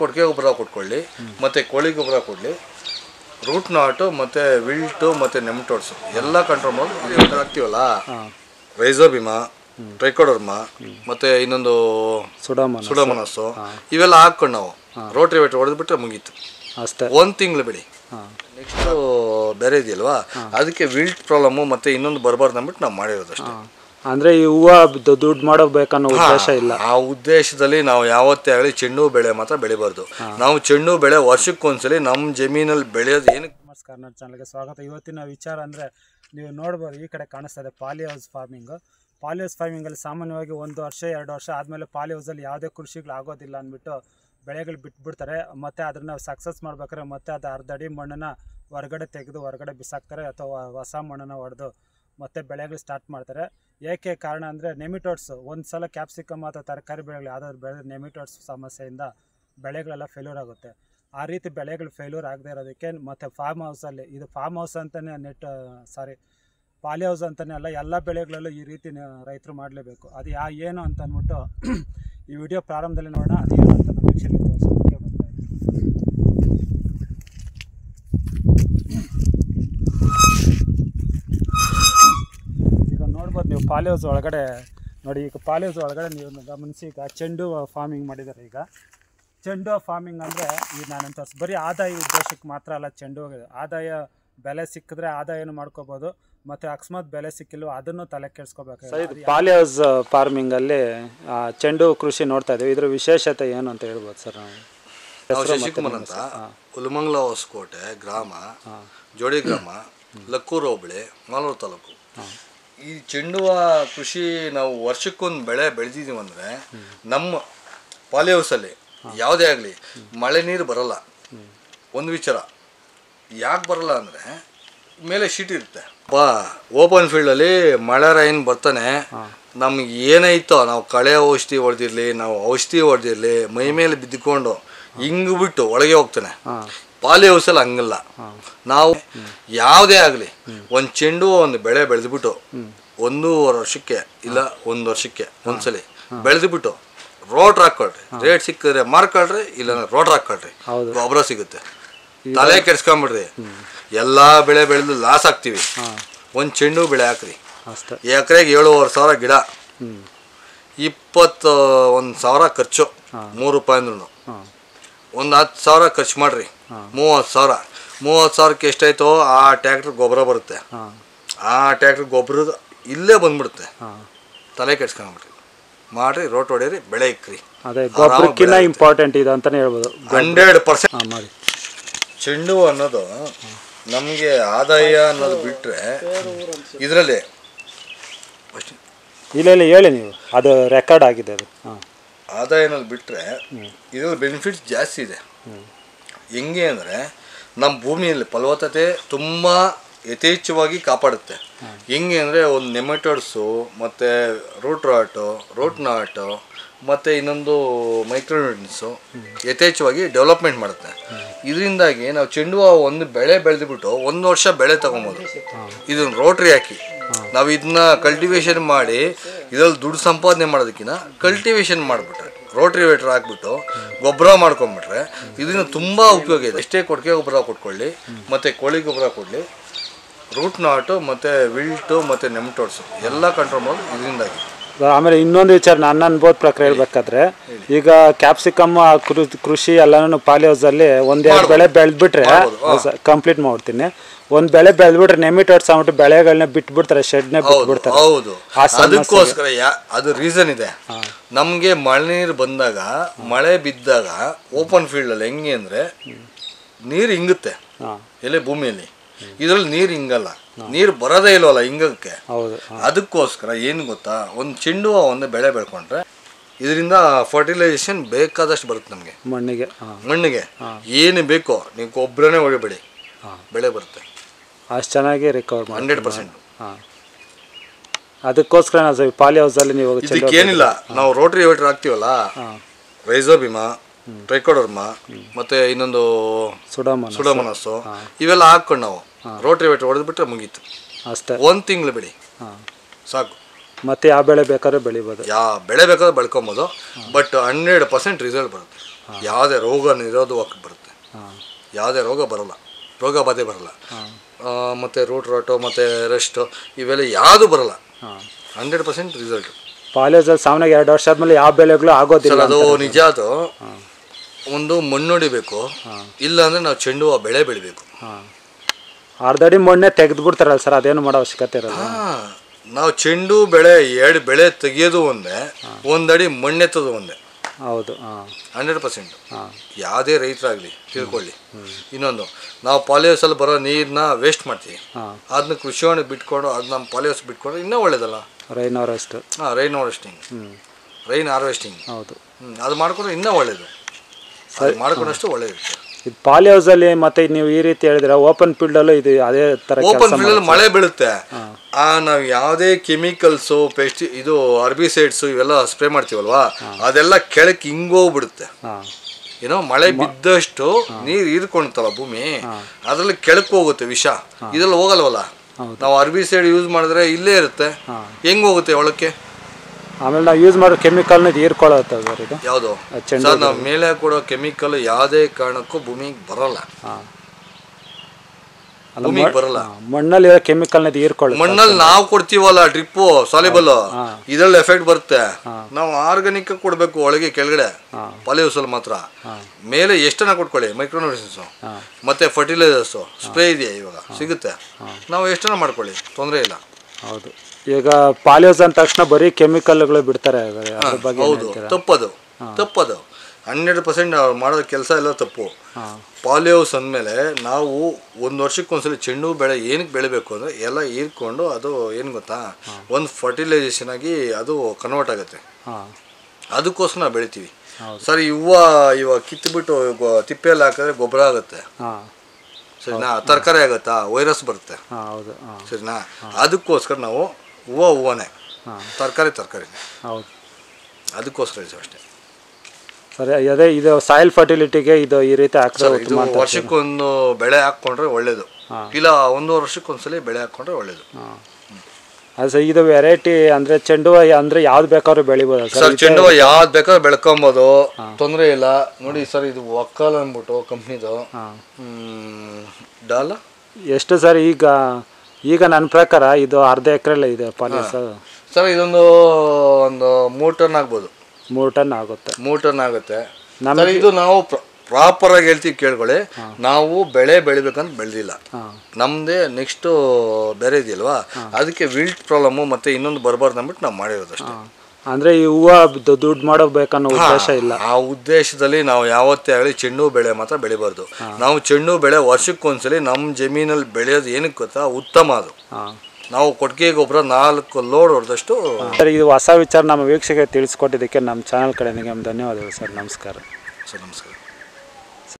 ಕೊಟ್ಟಿಗೆ ಗೊಬ್ಬರ ಕೊಟ್ಕೊಳ್ಳಿ ಮತ್ತು ಕೋಳಿ ಗೊಬ್ಬರ ಕೊಡಲಿ ರೂಟ್ ನಾಟು ಮತ್ತು ವಿಲ್ಟು ಮತ್ತು ನೆಮ್ಟೋಡ್ಸು ಎಲ್ಲ ಕಂಟ್ರೋಲ್ ಮಾಡಿ ಇದು ಹಾಕ್ತೀವಲ್ಲ ರೈಸೋಬಿಮಾ ಟ್ರೈಕೋಡರ್ಮಾ ಮತ್ತು ಇನ್ನೊಂದು ಸುಡಮನ ಸುಡಮನಸ್ಸು ಇವೆಲ್ಲ ಹಾಕ್ಕೊಂಡು ನಾವು ರೋಟ್ರಿ ವೇಟ್ ಹೊಡೆದ್ಬಿಟ್ರೆ ಮುಗೀತು ಅಷ್ಟೇ ಒಂದು ತಿಂಗಳು ಬಿಡಿ ಹಾಂ ನೆಕ್ಸ್ಟು ಬೇರೆ ಇದೆಯಲ್ವಾ ಅದಕ್ಕೆ ವಿಲ್ಟ್ ಪ್ರಾಬ್ಲಮ್ಮು ಮತ್ತು ಇನ್ನೊಂದು ಬರಬಾರ್ದು ಅಂದ್ಬಿಟ್ಟು ನಾವು ಮಾಡಿರೋದು ಅಷ್ಟೇ ಅಂದರೆ ಈ ಹೂವು ದು- ದುಡ್ಡು ಮಾಡೋಬೇಕನ್ನೋ ಉದ್ದೇಶ ಇಲ್ಲ ಆ ಉದ್ದೇಶದಲ್ಲಿ ನಾವು ಯಾವತ್ತೇ ಆಗಲಿ ಚೆಂಡು ಬೆಳೆ ಮಾತ್ರ ಬೆಳಿಬಾರ್ದು ನಾವು ಚೆಂಡು ಬೆಳೆ ವರ್ಷಕ್ಕೊಂದ್ಸಲಿ ನಮ್ಮ ಜಮೀನಲ್ಲಿ ಬೆಳೆಯೋದು ಏನಕ್ಕೆ ನಮಸ್ಕಾರ ನನ್ನ ಚಾನಲ್ಗೆ ಸ್ವಾಗತ ಇವತ್ತಿನ ವಿಚಾರ ಅಂದರೆ ನೀವು ನೋಡ್ಬೋದು ಈ ಕಡೆ ಕಾಣಿಸ್ತಾ ಇದೆ poly house farming poly house ಫಾರ್ಮಿಂಗಲ್ಲಿ ಸಾಮಾನ್ಯವಾಗಿ ಒಂದು ವರ್ಷ ಎರಡು ವರ್ಷ ಆದಮೇಲೆ ಪಾಲಿ ಹೌಸಲ್ಲಿ ಯಾವುದೇ ಕೃಷಿಗಳು ಆಗೋದಿಲ್ಲ ಅಂದ್ಬಿಟ್ಟು ಬೆಳೆಗಳು ಬಿಟ್ಬಿಡ್ತಾರೆ ಮತ್ತು ಅದನ್ನು ಸಕ್ಸಸ್ ಮಾಡ್ಬೇಕಾದ್ರೆ ಮತ್ತೆ ಅದು ಅರ್ಧ ಅಡಿ ಮಣ್ಣನ್ನು ಹೊರಗಡೆ ತೆಗೆದು ಹೊರಗಡೆ ಬಿಸಾಕ್ತಾರೆ ಅಥವಾ ಹೊಸ ಮಣ್ಣನ್ನು ಹೊಡೆದು ಮತ್ತೆ ಬೆಳೆಗಳು ಸ್ಟಾರ್ಟ್ ಮಾಡ್ತಾರೆ ಏಕೆ ಕಾರಣ ಅಂದರೆ ನೆಮಿಟೋಡ್ಸ್ ಒಂದು ಸಲ ಕ್ಯಾಪ್ಸಿಕಮ್ ಅಥವಾ ತರಕಾರಿ ಬೆಳೆಗಳು ಯಾವುದಾದ್ರು ಬೆಳೆದ್ರೆ ನೆಮಿಟೋಡ್ಸ್ ಸಮಸ್ಯೆಯಿಂದ ಬೆಳೆಗಳೆಲ್ಲ ಫೇಲ್ಯೂರ್ ಆಗುತ್ತೆ ಆ ರೀತಿ ಬೆಳೆಗಳು ಫೇಲ್ಯೂರ್ ಆಗದೆ ಇರೋದಕ್ಕೆ ಮತ್ತು ಫಾರ್ಮ್ ಹೌಸಲ್ಲಿ ಇದು ಫಾರ್ಮ್ ಹೌಸ್ ಅಂತಲೇ ನೆಟ್ ಸಾರಿ ಪಾಲಿ ಹೌಸ್ ಅಂತಲೇ ಅಲ್ಲ ಎಲ್ಲ ಬೆಳೆಗಳಲ್ಲೂ ಈ ರೀತಿ ರೈತರು ಮಾಡಲೇಬೇಕು ಅದು ಯಾ ಏನು ಅಂತ ಅಂದ್ಬಿಟ್ಟು ಈ ವಿಡಿಯೋ ಪ್ರಾರಂಭದಲ್ಲಿ ನೋಡೋಣ ಅದು ಏನು ಅಂತ ನಮ್ಮ ವೀಕ್ಷಕರಿಗೆ ತೋರಿಸೋದಕ್ಕೆ ಬರ್ತಾ ಇದ್ದೀನಿ ಈಗ ನೋಡ್ಬೋದು ನೀವು ಪಾಲಿ ಹೌಸ್ ಒಳಗಡೆ ನೋಡಿ ಈಗ ಪಾಲಿ ಹೌಸ್ ಒಳಗಡೆ ನೀವು ಗಮನಿಸಿ ಈಗ ಚೆಂಡು ಫಾರ್ಮಿಂಗ್ ಮಾಡಿದ್ದಾರೆ ಈಗ ಚೆಂಡು ಫಾರ್ಮಿಂಗ್ ಅಂದರೆ ಈಗ ನಾನಂತ ಬರೀ ಆದಾಯ ಉದ್ದೇಶಕ್ಕೆ ಮಾತ್ರ ಅಲ್ಲ ಚೆಂಡು ಹೂವಿಗೆ. ಆದಾಯ ಬೆಲೆ ಸಿಕ್ಕಿದ್ರೆ ಆದಾಯನೂ ಮಾಡ್ಕೋಬೋದು ಮತ್ತು ಅಕಸ್ಮಾತ್ ಬೆಲೆ ಸಿಕ್ಕಿಲ್ವೋ ಅದನ್ನು ತಲೆ ಕೆಡಿಸ್ಕೋಬೇಕು ಪಾಲಿ ಹೌಸ್ ಫಾರ್ಮಿಂಗಲ್ಲಿ ಚೆಂಡು ಕೃಷಿ ನೋಡ್ತಾ ಇದ್ದೀವಿ ಇದ್ರ ವಿಶೇಷತೆ ಏನು ಅಂತ ಹೇಳ್ಬೋದು ಸರ್ ನಾವು ನಾವು ಶಶಿಕುಮಾರ್ ಅಂತ ಉಲಮಂಗ್ಲ ಹೊಸಕೋಟೆ ಗ್ರಾಮ ಜೋಡಿ ಗ್ರಾಮ ಲಕ್ಕೂರು ಹೋಬಳಿ ಮಾಲೂರು ತಾಲೂಕು ಈ ಚೆಂಡುವ ಕೃಷಿ ನಾವು ವರ್ಷಕ್ಕೊಂದು ಬೆಳೆ ಬೆಳೆದಿದ್ದೀವಿ ಅಂದರೆ ನಮ್ಮ ಪಾಲಿ ಹೌಸಲ್ಲಿ ಯಾವುದೇ ಆಗಲಿ ಮಳೆ ನೀರು ಬರಲ್ಲ ಒಂದು ವಿಚಾರ ಯಾಕೆ ಬರಲ್ಲ ಅಂದರೆ ಮೇಲೆ ಶೀಟ್ ಇರುತ್ತೆ ಬಾ ಓಪನ್ ಫೀಲ್ಡಲ್ಲಿ ಮಳೆ ರೈನ್ ಬರ್ತಾನೆ ನಮ್ಗೆ ಏನೈತೋ ನಾವು ಕಳೆ ಔಷಧಿ ಹೊಡೆದಿರಲಿ ನಾವು ಔಷಧಿ ಹೊಡೆದಿರಲಿ ಮೈ ಮೇಲೆ ಬಿದ್ದುಕೊಂಡು ಹಿಂಗ್ ಬಿಟ್ಟು ಒಳಗೆ ಹೋಗ್ತಾನೆ ಪಾಲಿ ಹೌಸಲ್ಲಿ ಹಂಗಲ್ಲ ನಾವು ಯಾವುದೇ ಆಗಲಿ ಒಂದು ಚೆಂಡು ಒಂದು ಬೆಳೆ ಬೆಳೆದ್ಬಿಟ್ಟು ಒಂದೂವರೆ ವರ್ಷಕ್ಕೆ ಇಲ್ಲ ಒಂದು ವರ್ಷಕ್ಕೆ ಒಂದ್ಸಲಿ ಬೆಳೆದ್ಬಿಟ್ಟು ರೋಟ್ರ್ ಹಾಕೊಳ್ರಿ ರೇಟ್ ಸಿಕ್ಕಿದ್ರೆ ಮಾರ್ಕೊಳ್ರಿ ಇಲ್ಲ ರೋಟ್ರ್ ಹಾಕೊಳ್ರಿ ಹೌದು. ಗೊಬ್ಬರ ಸಿಗುತ್ತೆ ತಲೆ ಕೆಡ್ಸ್ಕೊಂಬಿಡ್ರಿ ಎಲ್ಲಾ ಬೆಳೆ ಬೆಳೆದು ಲಾಸ್ ಆಗ್ತೀವಿ ಒಂದು ಚೆಂಡು ಬೆಳೆ ಹಾಕ್ರಿ ಅಷ್ಟೇ ಎಕರೆಗೆ ಏಳುವರೆ ಸಾವಿರ ಗಿಡ ಹ್ಞೂ ಇಪ್ಪತ್ತು ಒಂದು ಸಾವಿರ ಖರ್ಚು ಮೂರು ರೂಪಾಯಿ ಅಂದ್ರೂ ಹಾಂ ಒಂದು ಹತ್ತು ಸಾವಿರ ಖರ್ಚು ಮಾಡ್ರಿ ಮೂವತ್ತು ಸಾವಿರ ಮೂವತ್ತು ಸಾವಿರಕ್ಕೆ ಎಷ್ಟಾಯ್ತೋ ಆ ಟ್ಯಾಕ್ಟ್ರ್ ಗೊಬ್ಬರ ಬರುತ್ತೆ ಹಾಂ ಆ ಟ್ಯಾಕ್ಟ್ರ್ ಗೊಬ್ಬರದ ಇಲ್ಲೇ ಬಂದ್ಬಿಡುತ್ತೆ ಹಾಂ ತಲೆ ಕೆಡ್ಸ್ಕೊಂಬಿಡ್ರಿ ಮಾಡ್ರಿ ರೋಟ್ ಹೊಡೀರಿ ಬೆಳೆ ಇಕ್ರಿ ಅದೇ ಗೊಬ್ಬರಕ್ಕಿಂತ ಇಂಪಾರ್ಟೆಂಟ್ ಇದು ಅಂತಲೇ ಹೇಳ್ಬೋದು ಹಂಡ್ರೆಡ್ ಪರ್ಸೆಂಟ್ ಹಾಂ ಮಾಡಿ ಚೆಂಡು ಹೂ ಅನ್ನೋದು ನಮಗೆ ಆದಾಯ ಅನ್ನೋದು ಬಿಟ್ಟರೆ ಇದರಲ್ಲಿ ಇಲ್ಲ ಇಲ್ಲ ಹೇಳಿ ನೀವು ಅದು ರೆಕಾರ್ಡ್ ಆಗಿದೆ ಅದು ಹಾಂ ಆದಾಯ ಅನ್ನೋದು ಬಿಟ್ಟರೆ ಇದ್ರಲ್ಲಿ ಬೆನಿಫಿಟ್ಸ್ ಜಾಸ್ತಿ ಇದೆ ಹೆಂಗೆ ಅಂದರೆ ನಮ್ಮ ಭೂಮಿಯಲ್ಲಿ ಫಲವತ್ತತೆ ತುಂಬ ಯಥೇಚ್ಛವಾಗಿ ಕಾಪಾಡುತ್ತೆ ಹೆಂಗೆ ಅಂದರೆ ಒಂದು ನೆಮೆಟೋಡ್ಸು ಮತ್ತು ರೂಟ್ ರಾಟು ರೂಟ್ ನಾಟು ಮತ್ತು ಇನ್ನೊಂದು ಮೈಕ್ರೋನ್ಯೂಟ್ರಿನ್ಸು ಯಥೇಚ್ಛವಾಗಿ ಡೆವಲಪ್ಮೆಂಟ್ ಮಾಡುತ್ತೆ ಇದರಿಂದಾಗಿ ನಾವು ಚೆಂಡು ಹೂವು ಒಂದು ಬೆಳೆ ಬೆಳೆದ್ಬಿಟ್ಟು ಒಂದು ವರ್ಷ ಬೆಳೆ ತಗೊಬೋದು ಇದನ್ನು ರೋಟ್ರಿ ಹಾಕಿ ನಾವು ಇದನ್ನ ಕಲ್ಟಿವೇಶನ್ ಮಾಡಿ ಇದ್ರಲ್ಲಿ ದುಡ್ಡು ಸಂಪಾದನೆ ಮಾಡೋದಕ್ಕಿಂತ ಕಲ್ಟಿವೇಶನ್ ಮಾಡಿಬಿಟ್ರೆ ರೋಟ್ರಿ ವೇಟ್ರ್ ಹಾಕ್ಬಿಟ್ಟು ಗೊಬ್ಬರ ಮಾಡ್ಕೊಂಬಿಟ್ರೆ ಇದರಿಂದ ತುಂಬ ಉಪಯೋಗ ಇದೆ ಎಷ್ಟೇ ಕೊಟ್ಟಿಗೆ ಗೊಬ್ಬರ ಕೊಟ್ಕೊಳ್ಳಿ ಮತ್ತು ಕೋಳಿ ಗೊಬ್ಬರ ಕೊಡಲಿ ರೂಟ್ ನಾಟು ಮತ್ತು ವಿಲ್ಟು ಮತ್ತು ನೆಮ್ಟೋಡ್ಸು ಎಲ್ಲ ಕಂಟ್ರೋಲ್ ಮಾಡೋದು ಇದರಿಂದಾಗಿ ಆಮೇಲೆ ಇನ್ನೊಂದು ವಿಚಾರ ನನ್ನ ಅನ್ಬೋದ್ ಪ್ರಕಾರ ಹೇಳ್ಬೇಕಾದ್ರೆ ಈಗ ಕ್ಯಾಪ್ಸಿಕಮ್ ಕೃಷಿ ಎಲ್ಲಾನು ಪಾಲಿ ಹೌಸಲ್ಲಿ ಒಂದೆರಡು ಬೆಳೆ ಬೆಳೆದ್ಬಿಟ್ರೆ ಕಂಪ್ಲೀಟ್ ಮಾಡ್ತೀನಿ ಒಂದ್ ಬೆಳೆ ಬೆಳೆದ್ಬಿಟ್ರೆ ನೆಮಿಟೋಡ್ಸ್ ಆಗ್ಬಿಟ್ಟು ಬೆಳೆಗಳನ್ನ ಬಿಟ್ಬಿಡ್ತಾರೆ ಶೆಡ್ನೆ ಬಿಟ್ಬಿಡ್ತಾರೆ ಹೌದು ಆ ಸಮಸ್ಯೆಗೆ- ಅದಕ್ಕೋಸ್ಕರ ಯಾ ಅದು ರೀಸನ್ ಇದೆ ನಮಗೆ ಮಳೆ ನೀರು ಬಂದಾಗ ಮಳೆ ಬಿದ್ದಾಗ ಓಪನ್ ಫೀಲ್ಡಲ್ಲಿ ಹೆಂಗೆ ಅಂದರೆ ನೀರು ಹಿಂಗುತ್ತೆ ಹಾಂ ಎಲೆ ಭೂಮಿಯಲ್ಲಿ ಇದರಲ್ಲಿ ನೀರು ಹಿಂಗಲ್ಲ ನೀರು ಬರೋದೇ ಇಲ್ವಲ್ಲ ಹಿಂಗಕ್ಕೆ ಹೌದು ಅದಕ್ಕೋಸ್ಕರ ಏನು ಗೊತ್ತಾ ಒಂದು ಚೆಂಡು ಹೂವು ಒಂದು ಬೆಳೆ ಬೆಳ್ಕೊಂಡ್ರೆ ಇದರಿಂದ ಫರ್ಟಿಲೈಸೇಷನ್ ಬೇಕಾದಷ್ಟು ಬರುತ್ತೆ ನಮಗೆ ಮಣ್ಣಿಗೆ ಹಾಂ ಮಣ್ಣಿಗೆ ಏನು ಬೇಕೋ ನೀವು ಗೊಬ್ಬರನೇ ಹೊಡಿಬೇಡಿ ಬೆಳೆ ಬರುತ್ತೆ ಅಷ್ಟು ಚೆನ್ನಾಗಿ ರಿಕವರ್ ಮಾಡಿ ಹಂಡ್ರೆಡ್ ಪರ್ಸೆಂಟ್ ಹಾಂ ಅದಕ್ಕೋಸ್ಕರ ನಾವು ಪಾಲಿ ಹೌಸಲ್ಲಿ ನೀವು ಚೆಂಡು ಇದಕ್ಕೇನಿಲ್ಲ ನಾವು ರೋಟ್ರಿ ವೇಟ್ರ್ ಹಾಕ್ತೀವಲ್ಲ ಹಾಂ ರೈಸೋಬಿಮಾ ಟ್ರೈಕೋಡರ್ಮಾ ಮತ್ತೆ ಇನ್ನೊಂದು ಸುಡಮನ ಸುಡಮನಸ್ಸು ಇವೆಲ್ಲ ಹಾಕ್ಕೊಂಡು ನಾವು ರೋಟ್ರಿ ವೇಟ್ರ್ ಹೊಡೆದ್ಬಿಟ್ರೆ ಮುಗೀತು ಅಷ್ಟೇ ಒಂದು ತಿಂಗಳು ಬಿಡಿ ಹಾಂ ಸಾಕು ಮತ್ತೆ ಯಾವ ಬೆಳೆ ಬೇಕಾದ್ರೂ ಬೆಳಿಬೋದು ಯಾ ಬೆಳೆ ಬೇಕಾದ್ರೆ ಬೆಳ್ಕೊಬೋದು ಬಟ್ ಹಂಡ್ರೆಡ್ ಪರ್ಸೆಂಟ್ ರಿಸಲ್ಟ್ ಬರುತ್ತೆ ಯಾವುದೇ ರೋಗ ನಿರೋಧವಾಗಿ ಬರುತ್ತೆ ಹಾಂ ಯಾವುದೇ ರೋಗ ಬರೋಲ್ಲ ರೋಗ ಬಾಧೆ ಬರಲ್ಲ ಆ, ಮತ್ತೆ ರೂಟ್ ರೋಟು ಮತ್ತು ರೆಸ್ಟು ಇವೆಲ್ಲ ಯಾವುದು ಬರಲ್ಲ ಹಾಂ ಹಂಡ್ರೆಡ್ ಪರ್ಸೆಂಟ್ ರಿಸಲ್ಟ್ ಪಾಲಿಯೋಸಲ್ಲಿ ಸಾಮಾನ್ಯವಾಗಿ ಎರಡು ವರ್ಷ ಆದಮೇಲೆ ಯಾವ ಬೆಳೆಗಳು ಆಗೋದಿಲ್ಲ ಸರ್ ಅದು ನಿಜ ಅದು ಒಂದು ಮಣ್ಣು ಹೊಡಿಬೇಕು ಇಲ್ಲ ಅಂದರೆ ನಾವು ಚೆಂಡು ಹೂವು ಬೆಳೆ ಬೆಳಿಬೇಕು ಹಾಂ ಅರ್ಧಡಿ ಮಣ್ಣೆ ತೆಗೆದು ಬಿಡ್ತಾರಲ್ಲ ಸರ್ ಅದೇನು ಮಾಡೋ ಅವಶ್ಯಕತೆ ಇರಲ್ಲ ಹಾಂ ನಾವು ಚೆಂಡು ಬೆಳೆ ಎರಡು ಬೆಳೆ ತೆಗಿಯೋದು ಒಂದೇ ಒಂದಡಿ ಮಣ್ಣೆತ್ತೋದು ಒಂದೇ ಹೌದು ಹಾಂ ಹಂಡ್ರೆಡ್ ಪರ್ಸೆಂಟ್ ಹಾಂ ಯಾವುದೇ ರೈತರಾಗಲಿ ತಿಳ್ಕೊಳ್ಳಿ ಇನ್ನೊಂದು ನಾವು ಪಾಲಿಯೋಸಲ್ಲಿ ಬರೋ ನೀರನ್ನ ವೇಸ್ಟ್ ಮಾಡ್ತೀವಿ ಹಾಂ ಅದನ್ನ ಕೃಷಿ ಹೊಂಡ ಬಿಟ್ಕೊಂಡು ಅದು ನಮ್ಮ ಪಾಲಿಯೋಸ್ ಬಿಟ್ಕೊಂಡ್ರೆ ಇನ್ನೂ ಒಳ್ಳೇದಲ್ಲ ರೈನ್ ಅವರಷ್ಟು ಹಾಂ ರೈನ್ ಹಾರ್ವೆಸ್ಟಿಂಗ್ ಹ್ಞೂ ರೈನ್ ಹಾರ್ವೆಸ್ಟಿಂಗ್ ಹೌದು ಅದು ಮಾಡ್ಕೊಂಡ್ರೆ ಇನ್ನೂ ಒಳ್ಳೇದು ಅದು ಮಾಡ್ಕೊಂಡಷ್ಟು ಒಳ್ಳೇದಿರುತ್ತೆ ಇದು ಪಾಲಿ ಹೌಸಲ್ಲಿ ಮತ್ತೆ ನೀವು ಈ ರೀತಿ ಹೇಳಿದ್ರೆ ಓಪನ್ ಫೀಲ್ಡಲ್ಲೂ ಇದು ಅದೇ ಥರ ಓಪನ್ ಕೆಲಸ ಫೀಲ್ಡಲ್ಲಿ ಮಳೆ ಬೀಳುತ್ತೆ ಆ ನಾವು ಯಾವುದೇ ಕೆಮಿಕಲ್ಸು ಪೆಸ್ಟಿ ಇದು ಅರ್ಬಿಸೈಡ್ಸು ಇವೆಲ್ಲ ಸ್ಪ್ರೇ ಮಾಡ್ತೀವಲ್ವಾ ಅದೆಲ್ಲ ಕೆಳಕ್ಕೆ ಹಿಂಗೋಗ್ಬಿಡುತ್ತೆ ಹಾಂ ಏನೋ ಮಳೆ ಬಿದ್ದಷ್ಟು ನೀರು ಹೀರ್ಕೊಂತಲ್ಲ ಭೂಮಿ ಅದರಲ್ಲಿ ಕೆಳಕ್ಕೆ ಹೋಗುತ್ತೆ ವಿಷ ಇದ್ರಲ್ಲಿ ಹೋಗಲ್ವಲ್ಲ ಹೌದು. ನಾವು ಅರ್ಬಿಸೈಡ್ ಯೂಸ್ ಮಾಡಿದ್ರೆ ಇಲ್ಲೇ ಇರುತ್ತೆ ಹಾಂ ಹೆಂಗ್ ಹೋಗುತ್ತೆ ಒಳಕ್ಕೆ ಆಮೇಲೆ ನಾವು ಯೂಸ್ ಮಾಡೋ ಕೆಮಿಕಲ್ನ ಹೀರ್ಕೊಳ್ಳುತ್ತೆ ಸರ್ ಇದು ಯಾವುದು ಅದು ಚೆಂಡು ಸರ್ ನಾವು ಮೇಲೆ ಕೊಡೋ ಕೆಮಿಕಲ್ ಯಾವುದೇ ಕಾರಣಕ್ಕೂ ಭೂಮಿಗೆ ಬರಲ್ಲ ಹಾಂ ಅಲ್ಲ ಭೂಮಿಗೆ ಬರಲ್ಲ ಮಣ್ಣಲ್ಲಿ ಕೆಮಿಕಲ್ನ ಇದು ಹೀರ್ಕೊಳ್ಳುತ್ತೆ ಮಣ್ಣಲ್ಲಿ ನಾವು ಕೊಡ್ತೀವಲ್ಲ ಡ್ರಿಪ್ಪು ಸಾಲಿಬಲ್ ಇದ್ರಲ್ಲಿ ಎಫೆಕ್ಟ್ ಬರುತ್ತೆ ನಾವು ಆರ್ಗಾನಿಕ್ ಕೊಡಬೇಕು ಒಳಗೆ ಕೆಳಗಡೆ ಹಾಂ ಪಾಲಿಹೌಸಲ್ಲಿ ಮಾತ್ರ ಮೇಲೆ ಎಷ್ಟನ್ನ ಕೊಟ್ಕೊಳ್ಳಿ ಮೈಕ್ರೋನ್ಯೂಟ್ರಿಯನ್ಸು ಹಾಂ ಮತ್ತೆ ಫರ್ಟಿಲೈಸರ್ಸು ಸ್ಪ್ರೇ ಇದೆಯಾ ಇವಾಗ ಸಿಗುತ್ತೆ ನಾವು ಎಷ್ಟನ್ನ ಮಾಡ್ಕೊಳ್ಳಿ ತೊಂದರೆ ಇಲ್ಲ ಹೌದು ಈಗ ಪಾಲಿಯೋಸ್ ಅಂದ ತಕ್ಷಣ ಬರೀ ಕೆಮಿಕಲ್ಗಳು ಬಿಡ್ತಾರೆ ಇವಾಗ ಅದ್ರ ಬಗ್ಗೆ ಏನ್ ಹೌದು ಹೇಳ್ತೀರಾ? ತಪ್ಪದು ತಪ್ಪದು ಹಂಡ್ರೆಡ್ ಪರ್ಸೆಂಟ್ ಅವ್ರು ಮಾಡೋ ಕೆಲಸ ಎಲ್ಲ ತಪ್ಪು ಹಾಂ ಪಾಲಿಹೌಸ್ ಅಂದಮೇಲೆ ನಾವು ಒಂದು ವರ್ಷಕ್ಕೊಂದ್ಸಲಿ ಚೆಂಡು ಹೂ ಬೆಳೆ ಏನಕ್ಕೆ ಬೆಳಿಬೇಕು ಅಂದರೆ ಎಲ್ಲ ಹೀರ್ಕೊಂಡು ಅದು ಏನು ಗೊತ್ತಾ ಒಂದು ಫರ್ಟಿಲೈಸೇಷನ್ ಆಗಿ ಅದು ಕನ್ವರ್ಟ್ ಆಗುತ್ತೆ ಹಾಂ ಅದಕ್ಕೋಸ್ಕರ ನಾವು ಬೆಳಿತೀವಿ ಹೌದು. ಸರ್ ಇವ ಇವಾಗ ಕಿತ್ತುಬಿಟ್ಟು ಗೊ- ತಿಪ್ಪೆಯಲ್ಲಿ ಹಾಕಿದ್ರೆ ಗೊಬ್ಬರ ಆಗುತ್ತೆ ಹಾಂ ಸರಿನಾ ತರಕಾರಿ ಆಗುತ್ತಾ ವೈರಸ್ ಬರುತ್ತೆ ಹಾಂ ಹೌದು ಹಾಂ ಸರಿನಾ ಅದಕ್ಕೋಸ್ಕರ ನಾವು ಹೂವು ಹೂವನೇ ಹಾಂ ತರಕಾರಿ ತರಕಾರಿನೇ ಹೌದು ಅದಕ್ಕೋಸ್ಕರ ಇದು ಅಷ್ಟೇ ಸರಿ ಅದೇ ಇದು ಸಾಯಿಲ್ ಫರ್ಟಿಲಿಟಿಗೆ ಇದು ಈ ರೀತಿ ಹಾಕಿದ್ರೆ ಸರ್ ಇದು ಉತ್ತಮ ಅಂತ ವರ್ಷಕ್ಕೊಂದು ಬೆಳೆ ಹಾಕ್ಕೊಂಡ್ರೆ ಒಳ್ಳೇದು ಹಾಂ. ಇಲ್ಲ ಒಂದೂವರೆ ವರ್ಷಕ್ಕೊಂದ್ಸಲಿ ಬೆಳೆ ಹಾಕ್ಕೊಂಡ್ರೆ ಒಳ್ಳೇದು ಹಾಂ ಅದು ಸರ್ ಇದು ವೆರೈಟಿ ಅಂದರೆ ಚೆಂಡು ಹೂವು ಅಂದರೆ ಯಾವ್ದು ಬೇಕಾದ್ರೂ ಬೆಳಿಬೋದಾ ಸರ್ ಸರ್ ಚೆಂಡು ಹೂವು ಯಾವ್ದು ಬೇಕಾದ್ರೂ ಬೆಳ್ಕೊಬೋದು ತೊಂದರೆ ಇಲ್ಲ ನೋಡಿ ಸರ್ ಇದು ಒಕ್ಕಲ್ ಅಂದ್ಬಿಟ್ಟು ಕಂಪ್ನಿದು ಹಾಂ ಡಾಲ ಎಷ್ಟು ಸರ್ ಈಗ ಈಗ ನನ್ನ ಪ್ರಕಾರ ಇದು ಅರ್ಧ ಎಕರೆಲ್ಲ ಇದೆ ಪಾಲಿಸ್ ಸರ್ ಇದೊಂದು ಒಂದು ಮೂರು ಟನ್ ಆಗ್ಬೋದು ಮೂರು ಟನ್ ಆಗುತ್ತೆ ಮೂರು ಟನ್ ಆಗುತ್ತೆ ನಮ್ಗೆ- ಸರ್ ಇದು ನಾವು ಪ್ರಾಪರ್ ಆಗಿ ಹೇಳ್ತೀವಿ ಕೇಳ್ಕೊಳ್ಳಿ ನಾವು ಬೆಳೆ ಬೆಳಿಬೇಕಂತ ಬೆಳೆದಿಲ್ಲ ಹಾಂ ನಮ್ಮದೇ ನೆಕ್ಸ್ಟು ಬೇರೆ ಇದೆಯಲ್ವಾ ಅದಕ್ಕೆ ವಿಲ್ಟ್ ಪ್ರಾಬ್ಲಮ್ಮು ಮತ್ತು ಇನ್ನೊಂದು ಬರಬಾರ್ದು ಅಂದ್ಬಿಟ್ಟು ನಾವು ಮಾಡಿರೋದು ಅಷ್ಟೇ ಅಂದರೆ ಈ ಹೂವು ದು- ದುಡ್ಡು ಮಾಡೋಬೇಕನ್ನೋ ಉದ್ದೇಶ ಇಲ್ಲ ಆ ಉದ್ದೇಶದಲ್ಲಿ ನಾವು ಯಾವತ್ತೇ ಆಗಲಿ ಚೆಂಡು ಹೂ ಬೆಳೆ ಮಾತ್ರ ಬೆಳಿಬಾರ್ದು ನಾವು ಚೆಂಡು ಹೂ ಬೆಳೆ ವರ್ಷಕ್ಕೊಂದ್ಸಲಿ ನಮ್ಮ ಜಮೀನಲ್ಲಿ ಬೆಳೆಯೋದು ಏನಕ್ಕೆ ಗೊತ್ತಾ ಉತ್ತಮ ಅದು ಹಾಂ ನಾವು ಕೊಟ್ಟಿಗೆ ಗೊಬ್ಬರ ನಾಲ್ಕು ಲೋಡ್ ಹೊಡೆದಷ್ಟು ಸರ್ ಇದು ಹೊಸ ವಿಚಾರ ನಮ್ಮ ವೀಕ್ಷಕರಿಗೆ ತಿಳಿಸ್ಕೊಟ್ಟಿದ್ದಕ್ಕೆ ನಮ್ಮ ಚಾನಲ್ ಕಡೆ ನಿಮಗೆ ಧನ್ಯವಾದಗಳು ಸರ್ ನಮಸ್ಕಾರ ಸರ್ ನಮಸ್ಕಾರ